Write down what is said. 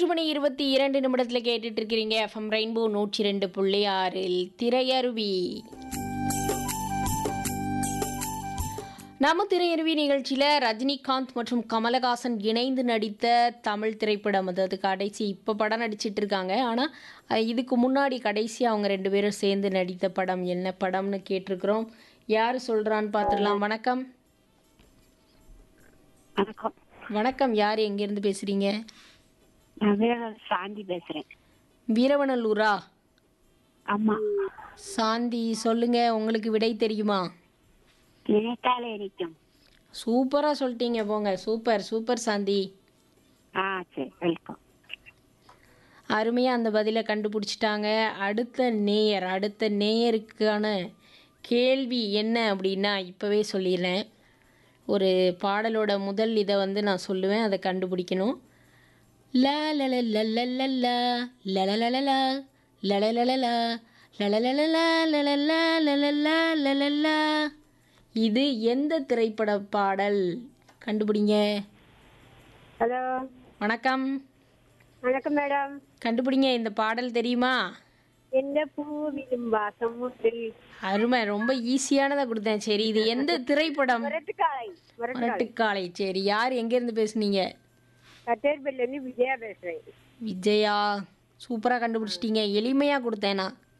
மூன்று மணி இருபத்தி இரண்டு நிமிடத்தில் கேட்டுட்டு இருக்கிறீங்க எஃப்எம் ரெயின்போ நூற்றி ரெண்டு புள்ளி ஆறில் திரையருவி நம்ம திரையருவி நிகழ்ச்சியில் ரஜினிகாந்த் மற்றும் கமலஹாசன் இணைந்து நடித்த தமிழ் திரைப்படம் அதாவது கடைசி இப்போ படம் நடிச்சிட்டு இருக்காங்க ஆனால் இதுக்கு முன்னாடி கடைசி அவங்க ரெண்டு பேரும் சேர்ந்து நடித்த படம் என்ன படம்னு கேட்டிருக்கிறோம் யார் சொல்கிறான்னு பார்த்துடலாம் வணக்கம் வணக்கம் வணக்கம் யார் எங்கேருந்து பேசுகிறீங்க நான் வீரர் சாந்தி பேசுறேன் வீரவனல்லூரா ஆமா சாந்தி சொல்லுங்க உங்களுக்கு விடை தெரியுமா நினைத்தாலே நிற்கும் சூப்பராக சொல்லிட்டீங்க போங்க சூப்பர் சூப்பர் சாந்தி ஆ சரி வெல்கம் அருமையாக அந்த பதிலை கண்டுபிடிச்சிட்டாங்க அடுத்த நேயர் அடுத்த நேயருக்கான கேள்வி என்ன அப்படின்னா இப்போவே சொல்லிடுறேன் ஒரு பாடலோட முதல் இதை வந்து நான் சொல்லுவேன் அதை கண்டுபிடிக்கணும் லா லல லலலலலா, லலலலலா, லலலலலா, லலலலலா, லலலா, லலலா, லலலா. இது எந்த திரைப்பட பாடல் கண்டுபிடிங்க ஹலோ வணக்கம் வணக்கம் மேடம் கண்டுபிடிங்க இந்த பாடல் தெரியுமா எந்த பூவிலும் வாசம் உண்டு அருமை ரொம்ப ஈஸியானதை கொடுத்தேன் சரி இது எந்த திரைப்படம் முரட்டுக்காலை முரட்டுக்காலை சரி யார் எங்கேருந்து பேசுனீங்க கட்டேர்பேட்ல இருந்து விஜயா பேசுறேன் விஜயா சூப்பராக கண்டுபிடிச்சிட்டீங்க எளிமையாக கொடுத்தேன் நான்